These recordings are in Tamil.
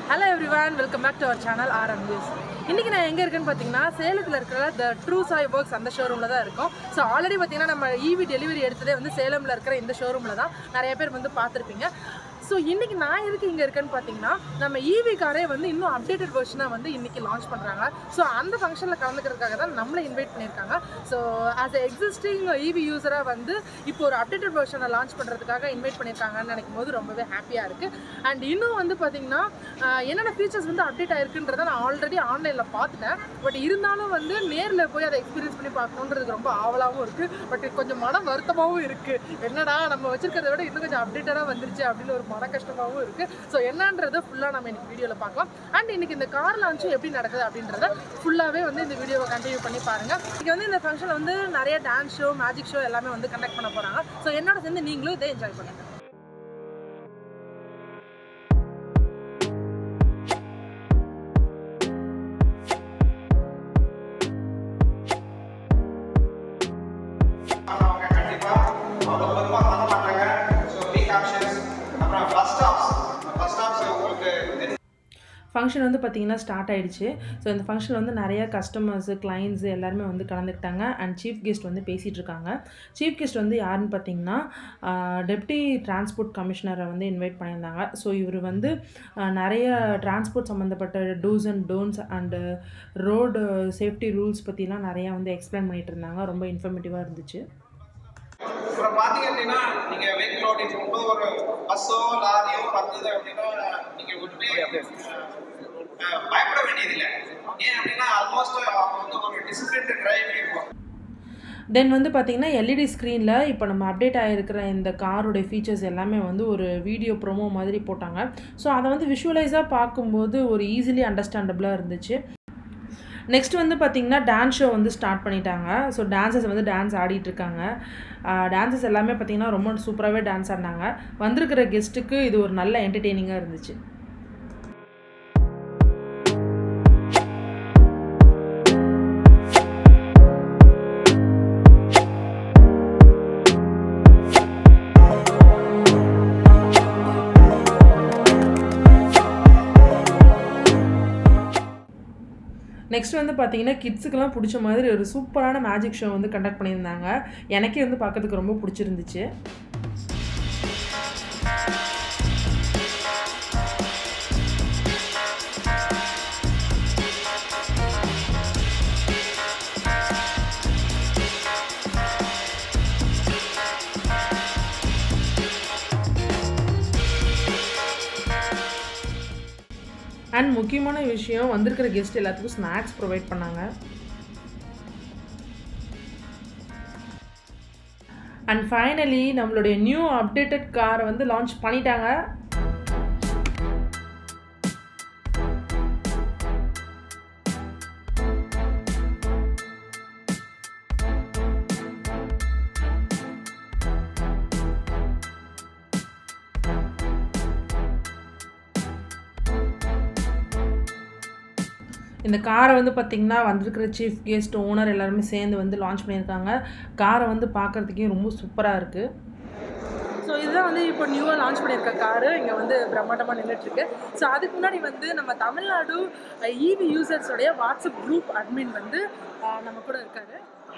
Hello everyone welcome back to our channel RM news இன்னைக்கு நான் எங்கே இருக்கேன்னு பார்த்தீங்கன்னா சேலத்தில் இருக்கிற த ட்ரூ சாய் ஒர்க்ஸ் அந்த ஷோரூமில் தான் இருக்கும் ஸோ ஆல்ரெடி பார்த்தீங்கன்னா நம்ம ஈவி டெலிவரி எடுத்ததே வந்து சேலமில் இருக்கிற இந்த ஷோரூமில் தான் நிறைய பேர் வந்து பார்த்துருப்பீங்க ஸோ இன்னைக்கு நான் எதுக்கு இங்கே இருக்கேன்னு பார்த்தீங்கன்னா நம்ம ஈவி காரே வந்து இன்னும் அப்டேட்டட் வெர்ஷனாக வந்து இன்னைக்கு லான்ச் பண்ணுறாங்க ஸோ அந்த ஃபங்க்ஷனில் கலந்துக்கிறதுக்காக தான் நம்மளை இன்வைட் பண்ணியிருக்காங்க so as a existing EV யூஸராக வந்து இப்போ ஒரு அப்டேட்டட் வெர்ஷனை லான்ச் பண்ணுறதுக்காக இன்வைட் பண்ணியிருக்காங்கன்னு நினைக்கும் போது ரொம்பவே ஹாப்பியாக இருக்குது அண்ட் இன்னும் வந்து பார்த்தீங்கன்னா ஆஹ், என்னென்ன ஃபீச்சர்ஸ் வந்து அப்டேட் ஆயிருக்குன்றதை நான் ஆல்ரெடி ஆன்லைனில் பார்த்துட்டேன் பட் இருந்தாலும் வந்து நேரில் போய் அதை எக்ஸ்பீரியன்ஸ் பண்ணி பார்க்கணுன்றது ரொம்ப ஆவலாகவும் இருக்குது பட் கொஞ்சம் மன வருத்தமாகவும் இருக்குது என்னடா நம்ம வச்சிருக்கிறத விட இன்னும் கொஞ்சம் அப்டேட்டடாக வந்துருச்சு அப்படின்னு ஒரு மன கஷ்டமாகவும் இருக்குது ஸோ என்னன்றதை ஃபுல்லாக நம்ம இன்னைக்கு வீடியோவில் பார்க்கலாம் அண்ட் இன்னைக்கு இந்த கார் லான்ச்சும் எப்படி நடக்குது அப்படின்றத ஃபுல்லாகவே வந்து இந்த வீடியோவை கண்டினியூ பண்ணி பாருங்கள் இங்கே வந்து இந்த ஃபங்க்ஷனில் வந்து நிறைய டான்ஸ் ஷோ மேஜிக் ஷோ எல்லாமே வந்து கண்டக்ட் பண்ண போகிறாங்க ஸோ என்னோட சேர்ந்து நீங்களும் இதை என்ஜாய் பண்ணுங்கள் அவங்க கண்டிப்பா அவ்வளோ பொறுப்பா பண்ண மாட்டாங்க ஸோ பி கான்ஷியஸ் அப்புறம் பஸ் ஸ்டாப்ஸ் பஸ் ஸ்டாப்ஸ் உங்களுக்கு தெரிஞ்ச ஃபங்க்ஷன் வந்து பார்த்திங்கன்னா ஸ்டார்ட் ஆயிடுச்சு ஸோ இந்த ஃபங்க்ஷனில் வந்து நிறைய கஸ்டமர்ஸு கிளைண்ட்ஸு எல்லாருமே வந்து கலந்துக்கிட்டாங்க அண்ட் சீஃப் கெஸ்ட் வந்து பேசிகிட்டு இருக்காங்க சீஃப் கெஸ்ட் வந்து யாருன்னு பார்த்தீங்கன்னா டெப்டி டிரான்ஸ்போர்ட் கமிஷனரை வந்து இன்வைட் பண்ணியிருந்தாங்க ஸோ இவர் வந்து ஆஹ், நிறைய டிரான்ஸ்போர்ட் சம்மந்தப்பட்ட dos and don'ts and road safety rules பற்றிலாம் நிறையா வந்து எக்ஸ்பிளைன் பண்ணிட்டு இருந்தாங்க ரொம்ப இன்ஃபர்மேட்டிவாக இருந்துச்சு அப்புறம் பார்த்தீங்க அப்படின்னா நீங்க வெஹிக்கிள் ஓட்டிட்டு இருக்கும்போது ஒரு பஸ்ஸோ லாரியோ வந்தது அப்படின்னா நீங்க ஒன்றுமே அஹ், பயப்பட வேண்டியதில்லை ஏன் அப்படின்னா ஆல்மோஸ்ட் அவங்க வந்து ஒரு டிசிப்ளின் டிரைவிங் இருக்கும் தென் வந்து பார்த்தீங்கன்னா எல்இடி ஸ்க்ரீனில் இப்போ நம்ம அப்டேட் ஆகிருக்கிற இந்த காரோடைய ஃபீச்சர்ஸ் எல்லாமே வந்து ஒரு வீடியோ ப்ரோமோ மாதிரி போட்டாங்க ஸோ அதை வந்து விஷுவலைஸாக பார்க்கும்போது ஒரு ஈஸிலி அண்டர்ஸ்டாண்டபிளாக இருந்துச்சு நெக்ஸ்ட் வந்து பார்த்திங்கன்னா டான்ஸ் ஷோ வந்து ஸ்டார்ட் பண்ணிட்டாங்க ஸோ டான்சர்ஸ் வந்து டான்ஸ் ஆடிட்டு இருக்காங்க டான்சஸ் எல்லாமே பார்த்திங்கன்னா ரொம்ப சூப்பராகவே டான்ஸ் ஆடினாங்க வந்திருக்கிற கெஸ்ட்டுக்கு இது ஒரு நல்ல என்டர்டெய்னிங்காக இருந்துச்சு நெக்ஸ்ட் வந்து பார்த்தீங்கன்னா கிட்ஸுக்கெல்லாம் பிடிச்ச மாதிரி ஒரு சூப்பரான மேஜிக் ஷோ வந்து கண்டக்ட் பண்ணியிருந்தாங்க எனக்கே வந்து பார்க்கறதுக்கு ரொம்ப பிடிச்சிருந்துச்சு அண்ட் முக்கியமான விஷயம் வந்திருக்கிற கெஸ்ட் எல்லாத்துக்கும் ஸ்நாக்ஸ் ப்ரொவைட் பண்ணாங்க அண்ட் ஃபைனலி நம்மளுடைய நியூ அப்டேட்டட் காரை வந்து லான்ச் பண்ணிட்டாங்க இந்த காரை வந்து பார்த்திங்கன்னா வந்திருக்கிற சீஃப் கெஸ்ட் ஓனர் எல்லாருமே சேர்ந்து வந்து லான்ச் பண்ணியிருக்காங்க காரை வந்து பார்க்குறதுக்கே ரொம்ப சூப்பராக இருக்குது ஸோ இதுதான் வந்து இப்போ நியூவாக லான்ச் பண்ணியிருக்க காரு இங்கே வந்து பிரம்மாண்டமாக நின்றுட்டுருக்கு ஸோ அதுக்கு முன்னாடி வந்து நம்ம தமிழ்நாடு இவி யூசர்ஸோடைய வாட்ஸ்அப் குரூப் அட்மின் வந்து அஹ், நம்ம கூட இருக்காரு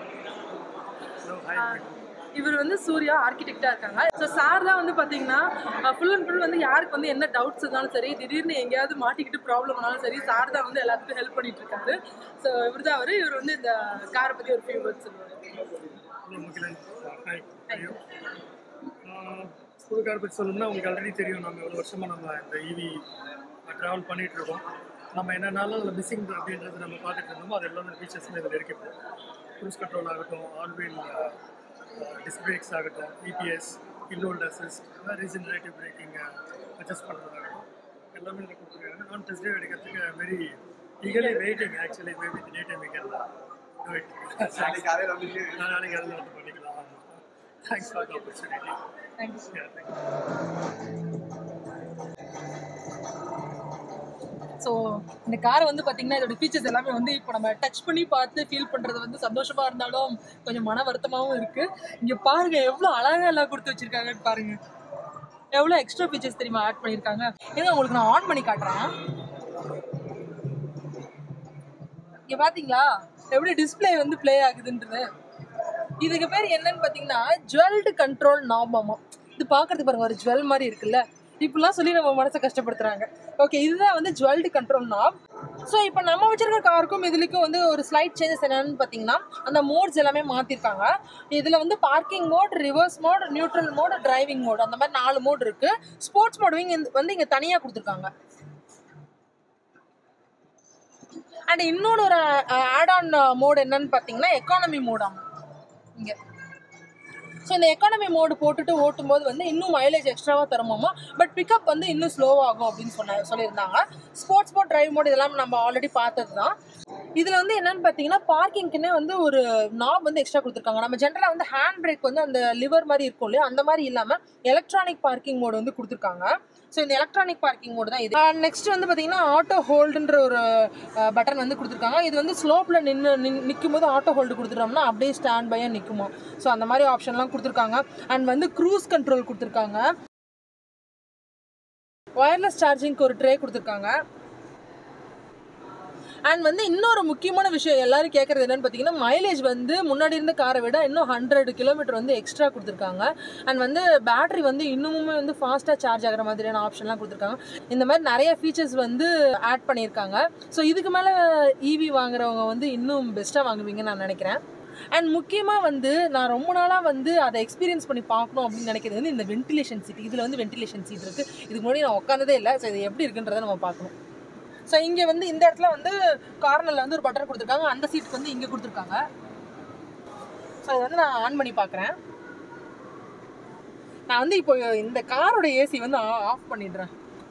அஹ், இவர் வந்து சூர்யா ஆர்கிடெக்டாக இருக்காங்க ஸோ சார் தான் வந்து பார்த்தீங்கன்னா ஃபுல் அண்ட் ஃபுல் வந்து யாருக்கு வந்து என்ன டவுட்ஸ் இருந்தாலும் சரி திடீர்னு எங்கேயாவது மாட்டிக்கிட்டு ப்ராப்ளம் ஆனாலும் சரி சார் தான் வந்து எல்லாத்துக்கும் ஹெல்ப் பண்ணிட்டு இருக்காரு ஸோ இவர் தான் அவர் இவர் வந்து இந்த காரை பற்றி ஒரு ஃபியூ வேர்ட்ஸ் சொல்லுவார் ஹலோ முகிலன் ஹாய் ஐயோ ஸ்கூல் கார் பற்றி சொல்லணும்னா உங்களுக்கு ஆல்ரெடி தெரியும் நம்ம எவ்வளோ வருஷமாக நம்ம இந்த ஈவி ட்ராவல் பண்ணிகிட்டு இருக்கோம் நம்ம என்னென்னாலும் அதில் மிஸ்ஸிங் அப்படின்றது நம்ம பார்த்துட்டு இருந்தோமோ அது எல்லாமே ஃபீச்சர்ஸுமே இதில் இருக்கு இப்போ க்ரூஸ் கண்ட்ரோல் ஆகட்டும் ஆல்வீல் டிஸ்க் பிரேக்ஸ் ஆகட்டும் EPS hill hold assist regenerative braking adjust பண்ணுறதாகட்டும் எல்லாமே இதில் கொடுத்துருக்காங்க நான் டெஸ்ட் ட்ரைவ் எடுக்கிறதுக்கு very eagerly waiting actually maybe day time we can do it. நாளைக்கு காலையில் வந்து நான் நாளைக்கு அதில் வந்து பண்ணிக்கலாம் thanks for the opportunity thank you so இந்த காரை வந்து பார்த்தீங்கன்னா இதோட ஃபீச்சர்ஸ் எல்லாமே வந்து இப்போ நம்ம டச் பண்ணி பார்த்து ஃபீல் பண்ணுறது வந்து சந்தோஷமா இருந்தாலும் கொஞ்சம் மன வருத்தமாகவும் இருக்குது இங்கே பாருங்க எவ்வளோ அழகாக எல்லாம் கொடுத்து வச்சிருக்காங்கன்னு பாருங்க எவ்வளோ எக்ஸ்ட்ரா ஃபீச்சர்ஸ் தெரியுமா ஆட் பண்ணியிருக்காங்க ஏங்க உங்களுக்கு நான் ஆன் பண்ணி காட்டுறேன் இங்கே பார்த்தீங்களா எப்படி டிஸ்ப்ளே வந்து ப்ளே ஆகுதுன்றது இதுக்கு பேர் என்னன்னு பார்த்தீங்கன்னா ஜுவல்டு கண்ட்ரோல் நாபாமா இது பார்க்கறதுக்கு பாருங்க ஒரு ஜுவல் மாதிரி இருக்குல்ல இப்படிலாம் சொல்லி நம்ம மனசை கஷ்டப்படுத்துறாங்க ஓகே இதுதான் வந்து ஜுவல்டு கண்ட்ரோல் நாப் ஸோ இப்போ நம்ம வச்சிருக்க காருக்கும் இதுலக்கும் வந்து ஒரு ஸ்லைட் சேஞ்சஸ் என்னன்னு பார்த்தீங்கன்னா அந்த மோட்ஸ் எல்லாமே மாற்றிருக்காங்க இதில் வந்து parking mode reverse mode neutral mode driving mode அந்த மாதிரி நாலு மோட் இருக்கு ஸ்போர்ட்ஸ் மோட் வந்து இங்கே தனியாக கொடுத்துருக்காங்க அண்ட் இன்னொன்று ஒரு ஆட் ஆன் மோட் என்னன்னு பார்த்தீங்கன்னா எக்கானமி மோடாம் இங்கே ஸோ இந்த எக்கானமி மோடு போட்டுட்டு ஓட்டும்போது வந்து இன்னும் மைலேஜ் எக்ஸ்ட்ராவாக தருமாமா பட் பிக்கப் வந்து இன்னும் ஸ்லோவாகும் அப்படின்னு சொன்ன சொல்லியிருந்தாங்க ஸ்போர்ட்ஸ் மோட் டிரைவ் மோட் இதெல்லாம் நம்ம ஆல்ரெடி பார்த்தது தான் இதில் வந்து என்னன்னு பார்த்தீங்கன்னா பார்க்கிங்க்குன்னே வந்து ஒரு நாப் வந்து எக்ஸ்ட்ரா கொடுத்துருக்காங்க நம்ம ஜென்ரலாக வந்து ஹேண்ட் பிரேக் வந்து அந்த லிவர் மாதிரி இருக்கும் இல்லையா அந்த மாதிரி இல்லாமல் எலக்ட்ரானிக் பார்க்கிங் மோடு வந்து கொடுத்துருக்காங்க ஸோ இந்த எலக்ட்ரானிக் பார்க்கிங் மோடு தான் இது நெக்ஸ்ட் வந்து பார்த்தீங்கன்னா ஆட்டோ ஹோல்டுன்ற ஒரு பட்டன் வந்து கொடுத்துருக்காங்க இது வந்து ஸ்லோப்பில் நின்று நிற்கும் போது ஆட்டோ ஹோல்டு கொடுத்துட்டோம்னா அப்படியே ஸ்டாண்ட் பையாக நிற்குமா ஸோ அந்த மாதிரி ஆப்ஷன்லாம் கொடுத்துருக்காங்க அண்ட் வந்து க்ரூஸ் கண்ட்ரோல் கொடுத்துருக்காங்க ஒயர்லெஸ் சார்ஜிங்க்கு ஒரு ட்ரே கொடுத்துருக்காங்க அண்ட் வந்து இன்னொரு முக்கியமான விஷயம் எல்லாரும் கேட்குறது என்னன்னு பார்த்தீங்கன்னா மைலேஜ் வந்து முன்னாடி இருந்த காரை விட இன்னும் ஹண்ட்ரட் கிலோமீட்டர் வந்து எக்ஸ்ட்ரா கொடுத்துருக்காங்க அண்ட் வந்து பேட்டரி வந்து இன்னுமுமே வந்து ஃபாஸ்ட்டாக சார்ஜ் ஆகிற மாதிரியான ஆப்ஷன்லாம் கொடுத்துருக்காங்க இந்த மாதிரி நிறைய ஃபீச்சர்ஸ் வந்து ஆட் பண்ணியிருக்காங்க ஸோ இதுக்கு மேலே ஈவி வாங்குறவங்க வந்து இன்னும் பெஸ்ட்டாக வாங்குவீங்கன்னு நான் நினைக்கிறேன் அண்ட் முக்கியமாக வந்து நான் ரொம்ப நாளாக வந்து அதை எக்ஸ்பீரியன்ஸ் பண்ணி பார்க்கணும் அப்படின்னு நினைக்கிறது வந்து இந்த வென்டிலேஷன் சீட் இதில் வந்து வென்டிலேஷன் சீட் இருக்குது இதுக்கு முன்னாடி நான் உட்காந்ததே இல்லை ஸோ இது எப்படி இருக்குன்றதை நம்ம பார்க்கணும் ஸோ இங்கே வந்து இந்த இடத்துல வந்து கார்னரில் வந்து ஒரு பட்டன் கொடுத்துருக்காங்க அந்த சீட்டுக்கு வந்து இங்கே கொடுத்துருக்காங்க ஸோ இதை வந்து நான் ஆன் பண்ணி பார்க்குறேன் நான் வந்து இப்போ இந்த காரோட ஏசி வந்து ஆஃப் பண்ணிடுறேன்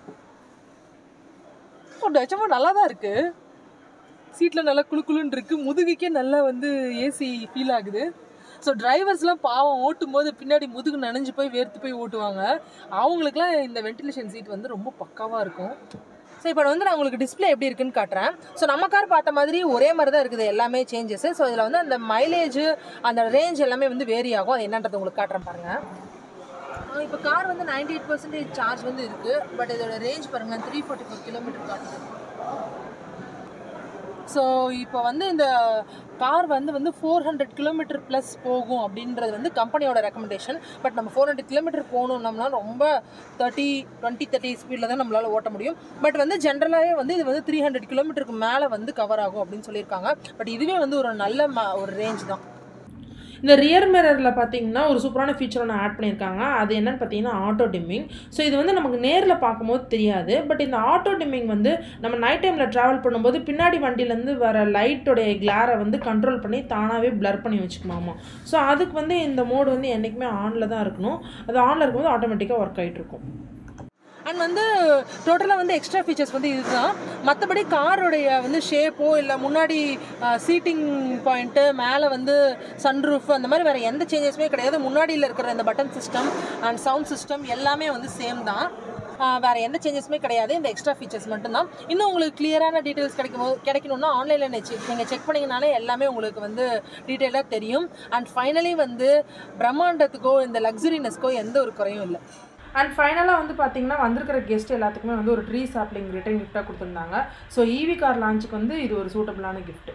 நிஜமாக நல்லா தான் இருக்குது சீட்டில் நல்லா குளு குளுன்னு இருக்குது முதுகுக்கே நல்லா வந்து ஏசி ஃபீல் ஆகுது ஸோ டிரைவர்ஸ்லாம் பாவம் ஓட்டும் போது பின்னாடி முதுகு நனைஞ்சு போய் வேர்த்து போய் ஓட்டுவாங்க அவங்களுக்குலாம் இந்த வென்டிலேஷன் சீட் வந்து ரொம்ப பக்காவாக இருக்கும் ஸோ இப்போ வந்து நான் உங்களுக்கு டிஸ்பிளே எப்படி இருக்குன்னு காட்டுறேன் ஸோ நம்ம கார் பார்த்த மாதிரி ஒரே மாதிரி தான் இருக்குது எல்லாமே சேஞ்சஸ் ஸோ இதில் வந்து அந்த மைலேஜ் அந்த ரேஞ்ச் எல்லாமே வந்து வேரி ஆகும் அது என்னன்றது உங்களுக்கு காட்டுறேன் பாருங்கள் இப்போ கார் வந்து நைன்டி எயிட் பர்சன்டேஜ் சார்ஜ் வந்து இருக்குது பட் இதோட ரேஞ்ச் பாருங்கள் த்ரீ ஃபார்ட்டி ஃபோர் கிலோமீட்டர் காட்டுது ஸோ இப்போ வந்து இந்த கார் வந்து வந்து ஃபோர் ஹண்ட்ரட் கிலோமீட்டர் ப்ளஸ் போகும் அப்படின்றது வந்து கம்பெனியோட ரெக்கமெண்டேஷன் பட் நம்ம ஃபோர் ஹண்ட்ரட் கிலோமீட்டர் போகணும்னா ரொம்ப தேர்ட்டி டுவெண்ட்டி தேர்ட்டி ஸ்பீடில் தான் நம்மளால் ஓட்ட முடியும் பட் வந்து ஜென்ரலாகவே வந்து இது வந்து த்ரீ ஹண்ட்ரட் கிலோமீட்டருக்கு மேலே வந்து கவர் ஆகும் அப்படின்னு சொல்லியிருக்காங்க பட் இதுவே வந்து ஒரு நல்ல ம ஒரு ரேஞ்ச் தான் இந்த ரியர் மிரரில் பார்த்தீங்கன்னா ஒரு சூப்பரான ஃபீச்சர் ஒன்று ஆட் பண்ணியிருக்காங்க அது என்னன்னு பார்த்தீங்கன்னா ஆட்டோ டிம்மிங் ஸோ இது வந்து நமக்கு நேரில் பார்க்கும்போது தெரியாது பட் இந்த ஆட்டோ டிம்மிங் வந்து நம்ம நைட் டைமில் ட்ராவல் பண்ணும்போது பின்னாடி வண்டியிலேருந்து வர லைட்டோடைய கிளாரை வந்து கண்ட்ரோல் பண்ணி தானாகவே பிளர் பண்ணி வச்சுக்குமாமா ஸோ அதுக்கு வந்து இந்த மோடு வந்து என்றைக்குமே ஆனில் தான் இருக்கணும் அது ஆனில் இருக்கும்போது ஆட்டோமேட்டிக்காக ஒர்க் ஆகிட்டு இருக்கும் அண்ட் வந்து டோட்டலாக வந்து எக்ஸ்ட்ரா ஃபீச்சர்ஸ் வந்து இதுதான் மற்றபடி காரோடைய வந்து ஷேப்போ இல்லை முன்னாடி சீட்டிங் பாயிண்ட்டு மேலே வந்து சன்ரூஃப் அந்த மாதிரி வேறு எந்த சேஞ்சஸுமே கிடையாது முன்னாடியில் இருக்கிற இந்த button system and sound system எல்லாமே வந்து சேம் தான் வேறு எந்த சேஞ்சஸுமே கிடையாது இந்த எக்ஸ்ட்ரா ஃபீச்சர்ஸ் மட்டும்தான் இன்னும் உங்களுக்கு கிளியரான டீட்டெயில்ஸ் கிடைக்கும் போது கிடைக்கணும்னா ஆன்லைனில் நீங்கள் செக் பண்ணிங்கனாலே எல்லாமே உங்களுக்கு வந்து டீட்டெயிலாக தெரியும் அண்ட் ஃபைனலி வந்து பிரம்மாண்டத்துக்கோ இந்த லக்ஸுரினஸ்க்கோ எந்த ஒரு குறையும் இல்லை அண்ட் ஃபைனலாக வந்து பார்த்தீங்கன்னா வந்திருக்கிற கெஸ்ட் எல்லாத்துக்குமே வந்து ஒரு ட்ரீ சாப்ளிங் ரிட்டர்ன் கிஃப்டாக கொடுத்துருந்தாங்க ஸோ ஈவி கார் லான்ச்சுக்கு வந்து இது ஒரு சூட்டபிளான gift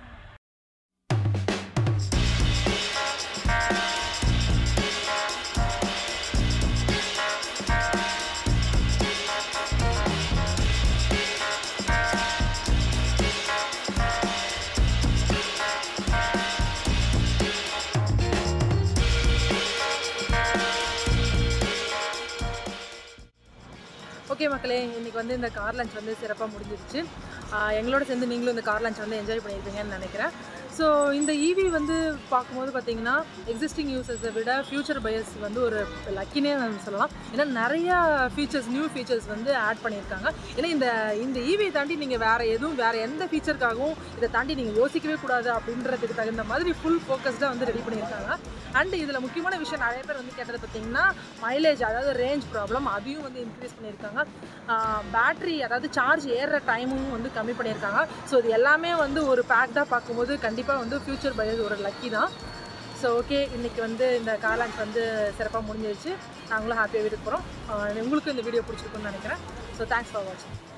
ஓகே மக்களே இன்னைக்கு வந்து இந்த கார் லஞ்ச் வந்து சிறப்பாக முடிஞ்சிருச்சு ஆஹ் எங்களோட சேர்ந்து நீங்களும் இந்த கார் லஞ்ச் வந்து என்ஜாய் பண்ணியிருப்பீங்கன்னு நினைக்கிறேன் ஸோ இந்த ஈவி வந்து பார்க்கும்போது பார்த்தீங்கன்னா எக்ஸிஸ்டிங் யூசர்ஸை விட ஃபியூச்சர் பயர்ஸ் வந்து ஒரு லக்கினே நம்ம சொல்லலாம் ஏன்னா நிறையா ஃபீச்சர்ஸ் நியூ ஃபீச்சர்ஸ் வந்து ஆட் பண்ணியிருக்காங்க ஏன்னா இந்த இந்த ஈவியை தாண்டி நீங்கள் வேறு எதுவும் வேறு எந்த ஃபீச்சருக்காகவும் இதை தாண்டி நீங்கள் யோசிக்கவே கூடாது அப்படின்றதுக்கு தகுந்த மாதிரி ஃபுல் ஃபோக்கஸ்டாக வந்து ரெடி பண்ணியிருக்காங்க அண்ட் இதில் முக்கியமான விஷயம் நிறைய பேர் வந்து கேட்டது பார்த்தீங்கன்னா மைலேஜ் அதாவது ரேஞ்ச் ப்ராப்ளம் அதையும் வந்து இன்க்ரீஸ் பண்ணியிருக்காங்க பேட்ரி அதாவது சார்ஜ் ஏறுற டைமும் வந்து கம்மி பண்ணியிருக்காங்க ஸோ இது எல்லாமே வந்து ஒரு பேக்டாக பார்க்கும்போது கண்டிப்பாக வந்து ஃப்யூச்சர் பயஸ் ஒரு லக்கி தான் ஸோ ஓகே இன்றைக்கி வந்து இந்த கார் லான்ச் வந்து சிறப்பாக முடிஞ்சிருச்சு நாங்களும் ஹாப்பியாக வீட்டுக்கு போகிறோம் உங்களுக்கு இந்த வீடியோ பிடிச்சிருக்குன்னு நினைக்கிறேன் ஸோ தேங்க்ஸ் ஃபார் வாட்சிங்